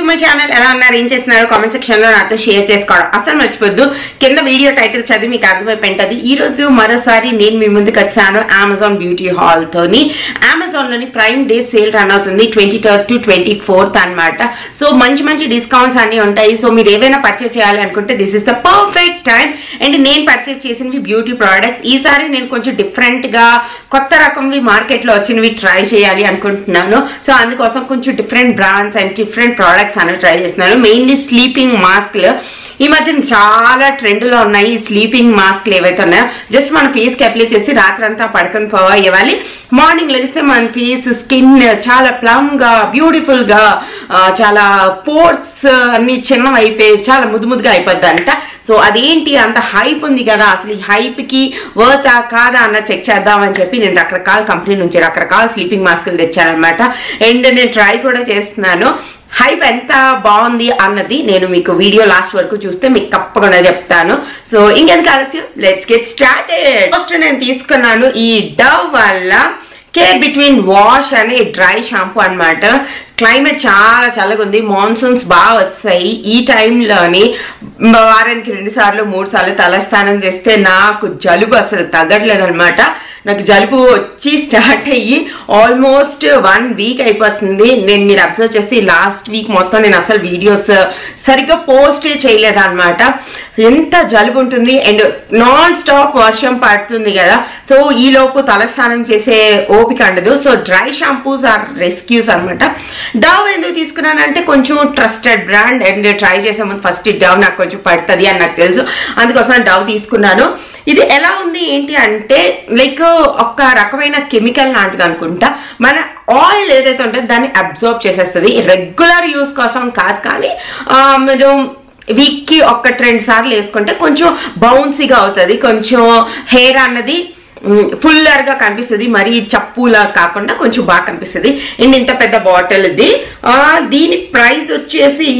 my channel ఎలా ఉన్నారు ఏం చేస్తున్నారు కామెంట్ సెక్షన్ లో నాతో షేర్ చేసుకోవడం అసలు మర్చిపోద్దు కింద వీడియో టైటిల్ చదివి మీకు అర్థమైపోయింటది ఈ రోజు మరోసారి నేను మీ ముందుకు వచ్చాను అమెజాన్ బ్యూటీ హాల్ తోని అమెజాన్ లోని ప్రైమ్ డే సేల్ రన్ అవుతుంది twenty third to twenty fourth అనమాట సో మంచి మంచి డిస్కౌంట్స్ అన్ని ఉంటాయి సో మీరు ఏవైనా పర్చేస్ చేయాలి అనుకుంటే this is the perfect time and నేను పర్చేస్ చేసినవి బ్యూటీ ప్రోడక్ట్స్ ఈసారి నేను కొంచెం డిఫరెంట్ గా కొత్త రకంవి మార్కెట్ లో వచ్చినవి ట్రై చేయాలి అనుకుంటున్నాను సో అందుకోసం కొంచెం different brands and different products అనేవి ట్రై చేస్తున్నాను మెయిన్లీ స్లీపింగ్ మాస్క్లు ఈ మధ్యన చాలా ట్రెండ్ లో ఉన్నాయి ఈ స్లీపింగ్ మాస్క్లు ఏవైతే ఉన్నాయో జస్ట్ మన ఫేస్ కి అప్లై చేసి రాత్రంతా పడుకొని పోవా ఇవ్వాలి మార్నింగ్ లెగిస్తే మన ఫేస్ స్కిన్ చాలా ప్లమ్ గా బ్యూటిఫుల్ గా ఆ, చాలా పోర్ట్స్ అన్ని చిన్నవి అయిపోయి చాలా ముద్దు ముద్దుగా అయిపోద్ది అంట సో అదేంటి అంత హైప్ ఉంది కదా అసలు ఈ హైప్ కి వర్తా కాదా అన్న చెక్ చేద్దామని చెప్పి నేను రకరకాల కంపెనీ నుంచి రకరకాల స్లీపింగ్ మాస్కులు తెచ్చానమాట అండ్ నేను ట్రై కూడా చేస్తున్నాను హైప్ ఎంత బాగుంది అన్నది నేను మీకు వీడియో లాస్ట్ వరకు చూస్తే మీకు తప్పకుండా చెప్తాను సో ఇంకెందుకు ఆలస్యం లెట్స్ గెట్ స్టార్టెడ్ ఫస్ట్ నేను తీసుకున్నాను ఈ డవ్ వల్ల కేర్ బిట్వీన్ వాష్ అనే డ్రై షాంపూ అన్నమాట క్లైమేట్ చాలా చల్లగా ఉంది మాన్సూన్స్ బాగా వచ్చాయి ఈ టైంలోని వారానికి రెండు సార్లు మూడు సార్లు తలస్నానం చేస్తే నాకు జలుబు అసలు తగ్గట్లేదు అనమాట నాకు జలుబు వచ్చి స్టార్ట్ అయ్యి ఆల్మోస్ట్ వన్ వీక్ అయిపోతుంది నేను మీరు అబ్జర్వ్ చేస్తే లాస్ట్ వీక్ మొత్తం నేను అసలు వీడియోస్ సరిగ్గా పోస్ట్ చేయలేదు అనమాట ఎంత జలుబు ఉంటుంది అండ్ నాన్ స్టాప్ వర్షం పడుతుంది కదా సో ఈ లోపు తలస్నానం చేసే ఓపిక ఉండదు so dry shampoos are rescues అనమాట డవ్ ఎందుకు తీసుకున్నానంటే కొంచెం ట్రస్టెడ్ బ్రాండ్ అండ్ ట్రై చేసే ముందు ఫస్ట్ డవ్ నాకు కొంచెం పడుతుంది అని నాకు తెలుసు అందుకోసం డవ్ తీసుకున్నాను ఇది ఎలా ఉంది ఏంటి అంటే లైక్ ఒక రకమైన కెమికల్ లాంటిది అనుకుంటా మన ఆయిల్ ఏదైతే ఉంటుందో దాన్ని అబ్జర్వ్ చేసేస్తుంది రెగ్యులర్ యూస్ కోసం కాదు కానీ ఆ, మీరు వీక్ కి ఒక్క రెండు సార్లు వేసుకుంటే కొంచెం బౌన్సీగా అవుతుంది కొంచెం హెయిర్ అన్నది ఫుల్లర్ గా కనిపిస్తుంది మరి చప్పులా కాకుండా కొంచెం బాగా కనిపిస్తుంది అండ్ ఇంత పెద్ద బాటిల్ ఇది ఆ, దీని ప్రైస్ వచ్చేసి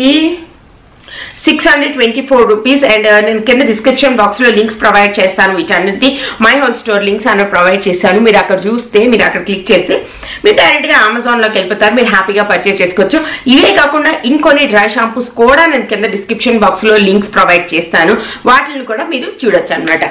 six hundred twenty four rupees and నేను కింద డిస్క్రిప్షన్ బాక్స్ లో లింక్స్ ప్రొవైడ్ చేస్తాను వీటన్నిటి మై హోల్ స్టోర్ లింక్స్ అన్న ప్రొవైడ్ చేస్తాను మీరు అక్కడ చూస్తే మీరు అక్కడ క్లిక్ చేస్తే మీరు డైరెక్ట్ గా అమెజాన్ లోకి వెళ్ళిపోతారు మీరు హ్యాపీగా పర్చేస్ చేసుకోవచ్చు ఇవే కాకుండా ఇంకొన్ని డ్రై షాంపూస్ కూడా నేను కింద డిస్క్రిప్షన్ బాక్స్ లో లింక్స్ ప్రొవైడ్ చేస్తాను వాటిని కూడా మీరు చూడొచ్చు అనమాట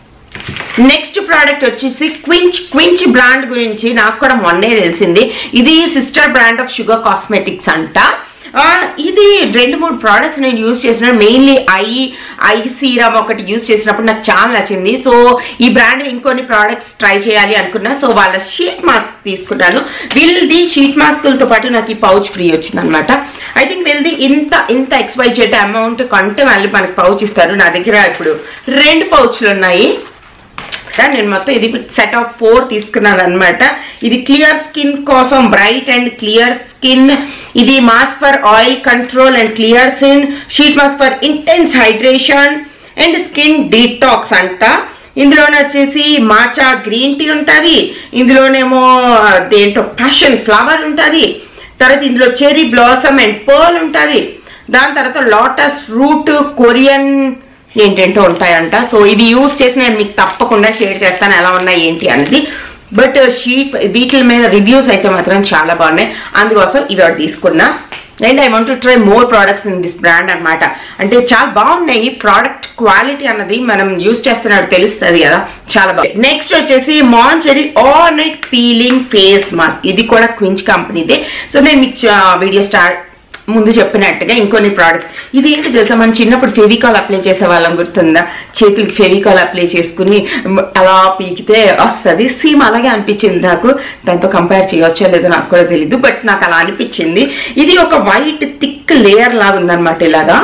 నెక్స్ట్ ప్రోడక్ట్ వచ్చేసి క్వించ్ క్వించ్ బ్రాండ్ గురించి నాకు కూడా మొన్నే తెలిసింది ఇది sister brand of Sugar cosmetics అంట ఆ, ఇది రెండు మూడు ప్రోడక్ట్స్ నేను యూజ్ చేసిన మెయిన్లీ ఐ ఐ సీరమ్ ఒకటి యూజ్ చేసినప్పుడు నాకు చాలా నచ్చింది సో ఈ బ్రాండ్ ఇంకొన్ని ప్రోడక్ట్స్ ట్రై చేయాలి అనుకున్నా సో వాళ్ళ షీట్ మాస్క్ తీసుకున్నాను వీళ్ళది షీట్ మాస్కులతో పాటు నాకు ఈ పౌచ్ ఫ్రీ వచ్చింది అనమాట ఐ థింక్ వీళ్ళది ఇంత ఇంత ఎక్స్వైజెడ్ అమౌంట్ కొంటే వాళ్ళు మనకి పౌచ్ ఇస్తారు నా దగ్గర ఇప్పుడు రెండు పౌచ్లు ఉన్నాయి కదా, నేను మొత్తం ఇది సెట్ ఆఫ్ ఫోర్ తీసుకున్నాను అనమాట ఇది క్లియర్ స్కిన్ కోసం బ్రైట్ అండ్ క్లియర్ స్కిన్ ఇది mask for oil control and clear skin sheet mask for intense hydration and skin detox అంట ఇందులోనే వచ్చేసి మాచా గ్రీన్ టీ ఉంటుంది ఇందులోనేమో దేంటో ప్యాషన్ ఫ్లవర్ ఉంటుంది తర్వాత ఇందులో చెరీ బ్లాసమ్ అండ్ పర్ల్ ఉంటుంది దాని తర్వాత లోటస్ రూట్ కొరియన్ ఏంటంటో ఉంటాయంట సో ఇది యూజ్ చేసి నేను మీకు తప్పకుండా షేర్ చేస్తాను ఎలా ఉన్నాయి ఏంటి అనేది బట్ షీట్ వీటి మీద రివ్యూస్ అయితే మాత్రం చాలా బాగున్నాయి అందుకోసం ఇవి ఒకటి తీసుకున్నా and I want to try more products in this brand అన్నమాట అంటే చాలా బాగున్నాయి ప్రోడక్ట్ క్వాలిటీ అన్నది మనం యూజ్ చేస్తున్నట్టు తెలుస్తుంది కదా చాలా బాగుంది నెక్స్ట్ వచ్చేసి మాంచరీ all night peeling face mask ఇది కూడా క్వించ్ కంపెనీదే సో నేను మీకు వీడియో స్టార్ట్ ముందు చెప్పినట్టుగా ఇంకొన్ని ప్రోడక్ట్స్ ఇది ఏంటి తెలుసా మనం చిన్నప్పుడు ఫెవికాల్ అప్లై చేసే వాళ్ళం గుర్తుందా చేతులకి ఫెవికాల్ అప్లై చేసుకుని మ్, అలా పీకితే వస్తుంది సేమ్ అలాగే అనిపించింది నాకు దాంతో కంపేర్ చేయవచ్చో లేదో నాకు కూడా తెలీదు బట్ నాకు అలా అనిపించింది ఇది ఒక వైట్ థిక్ లేయర్ లాగా ఉందన్నమాట ఇలాగా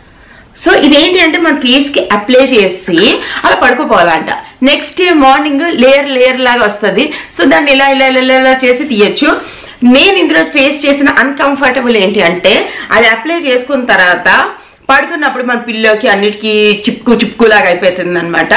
సో ఇదేంటి అంటే మన ఫేస్ కి అప్లై చేసి అలా పడుకోపోవాలంట next day morning layer layer లాగా వస్తుంది సో దాన్ని ఇలా ఇలా ఇలా ఇలా ఇలా చేసి తీయచ్చు నేను ఇందులో ఫేస్ చేసిన అన్కంఫర్టబుల్ ఏంటి అంటే అది అప్లై చేసుకున్న తర్వాత పడుకున్నప్పుడు మన పిల్లోకి అన్నిటికీ చిప్కు చిప్కులాగా అయిపోతుంది అనమాట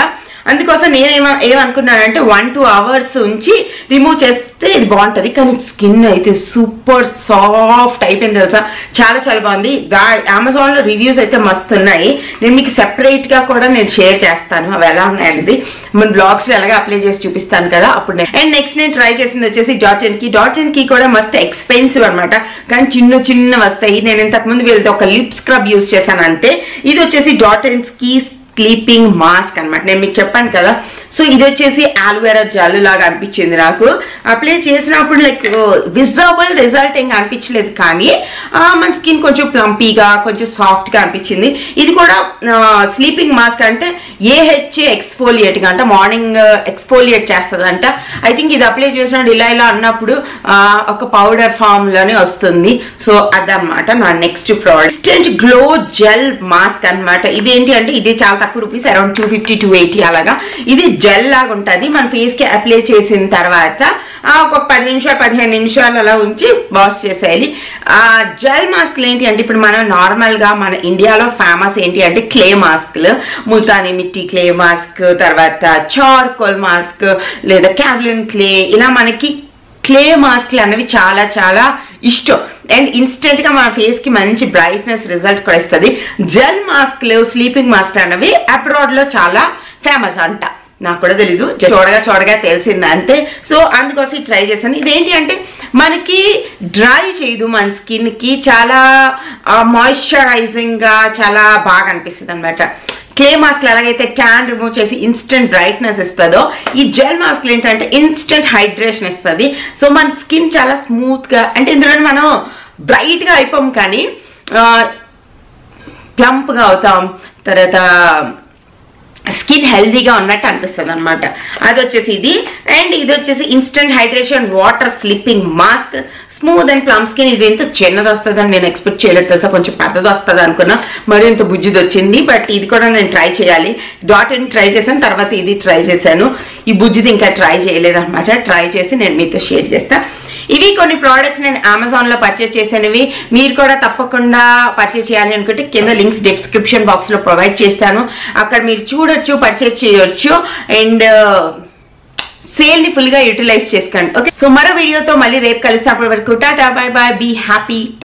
అందుకోసం నేనేమ ఏమనుకున్నానంటే వన్ టూ అవర్స్ ఉంచి రిమూవ్ చేస్తే ఇది బాగుంటది కానీ స్కిన్ అయితే సూపర్ సాఫ్ట్ అయిపోయింది తెలుసా చాలా చాలా బాగుంది దా అమెజాన్ లో రివ్యూస్ అయితే మస్తు ఉన్నాయి నేను మీకు సెపరేట్ గా కూడా నేను షేర్ చేస్తాను అవి ఎలా ఉన్నాయనేది మన బ్లాగ్స్ లో ఎలాగ అప్లై చేసి చూపిస్తాను కదా అప్పుడు నేను అండ్ నెక్స్ట్ నేను ట్రై చేసింది వచ్చేసి డాట్జన్ కి డాట్జన్ కి కూడా మస్తు ఎక్స్పెన్సివ్ అనమాట కానీ చిన్న చిన్న వస్తాయి నేను ఇంతకు ముందు వీళ్ళతో ఒక లిప్ స్క్రబ్ యూస్ చేశాను అంటే ఇది వచ్చేసి డాటన్స్ కి స్లీపింగ్ మాస్క్ అన్నమాట నేను మీకు చెప్పాను కదా సో ఇది వచ్చేసి ఆలోవేరా జల్ లాగా అనిపించింది నాకు అప్లై చేసినప్పుడు లైక్ విజబుల్ రిజల్ట్ ఏం అనిపించలేదు కానీ ఆ, మన స్కిన్ కొంచెం ప్లంపీగా కొంచెం సాఫ్ట్ గా అనిపించింది ఇది కూడా స్లీపింగ్ మాస్క్ అంటే ఏహెచ్ఏ ఎక్స్ఫోలియేటింగ్ అంటే మార్నింగ్ ఎక్స్ఫోలియేట్ చేస్తుందంట ఐ థింక్ ఇది అప్లై చేసినప్పుడు ఇలా ఇలా అన్నప్పుడు ఆ, ఒక పౌడర్ ఫామ్ లోనే వస్తుంది సో అదనమాట నా next product instant glow gel mask అన్నమాట ఇదేంటి అంటే ఇది చాలా తక్కువ rupees around two fifty two eighty అలాగా ఇది జెల్ లాగా ఉంటుంది మన ఫేస్ కి అప్లై చేసిన తర్వాత ఆ, ఒక పది నిమిషాలు పదిహేను నిమిషాలు అలా ఉంచి వాష్ చేసేయాలి ఆ జెల్ మాస్క్లు ఏంటి అంటే ఇప్పుడు మనం నార్మల్ గా మన ఇండియాలో ఫేమస్ ఏంటి అంటే క్లే మాస్క్లు ముల్తానీ మిట్టి క్లే మాస్క్ తర్వాత చార్కోల్ మాస్క్ లేదా క్యాబ్లిన్ క్లే ఇలా మనకి క్లే మాస్క్లు అనేవి చాలా చాలా ఇష్టం అండ్ ఇన్స్టెంట్ గా మన ఫేస్ కి మంచి బ్రైట్నెస్ రిజల్ట్ కూడా ఇస్తుంది జెల్ మాస్క్లు స్లీపింగ్ మాస్క్ అనేవి అబ్రాడ్ లో చాలా ఫేమస్ అంట నాకు కూడా తెలీదు Just చూడగా చూడగా తెలిసింది అంతే సో అందుకోసం ట్రై చేశాను ఇదేంటి అంటే మనకి డ్రై చేయదు మన స్కిన్ కి చాలా మాయిశ్చరైజింగ్ గా చాలా బాగా అనిపిస్తుంది అనమాట క్లే మాస్క్ ఎలాగైతే ట్యాన్ రిమూవ్ చేసి ఇన్స్టెంట్ బ్రైట్నెస్ ఇస్తుందో ఈ జెల్ మాస్క్ ఏంటంటే ఇన్స్టెంట్ హైడ్రేషన్ ఇస్తుంది సో మన స్కిన్ చాలా స్మూత్ గా అంటే ఇందులో మనం బ్రైట్ గా అయిపోం కానీ ప్లంప్ గా అవుతాం తర్వాత స్కిన్ హెల్దీగా ఉన్నట్టు అనిపిస్తుంది అనమాట అది వచ్చేసి ఇది అండ్ ఇది వచ్చేసి instant hydration water slipping mask smooth and plum skin ఇది ఎంత చిన్నది వస్తుందని నేను ఎక్స్పెక్ట్ చేయలేదు తెలుసా కొంచెం పెద్దది వస్తుంది అనుకున్నా మరి ఇంత బుజ్జిది వచ్చింది బట్ ఇది కూడా నేను ట్రై చేయాలి డాట్ ఇన్ ట్రై చేశాను తర్వాత ఇది ట్రై చేశాను ఈ బుజ్జిది ఇంకా ట్రై చేయలేదు అనమాట ట్రై చేసి నేను మీతో షేర్ చేస్తాను ఇవి కొన్ని ప్రోడక్ట్స్ నేను అమెజాన్ లో పర్చేస్ చేసినవి మీరు కూడా తప్పకుండా పర్చేస్ చేయాలి అనుకుంటే కింద లింక్స్ డిస్క్రిప్షన్ బాక్స్ లో ప్రొవైడ్ చేస్తాను అక్కడ మీరు చూడొచ్చు పర్చేస్ చేయొచ్చు అండ్ సేల్ ని ఫుల్ గా యూటిలైజ్ చేసుకోండి ఓకే సో మరో వీడియోతో మళ్ళీ రేపు కలిస్తే అప్పటి వరకు tata bye bye be happy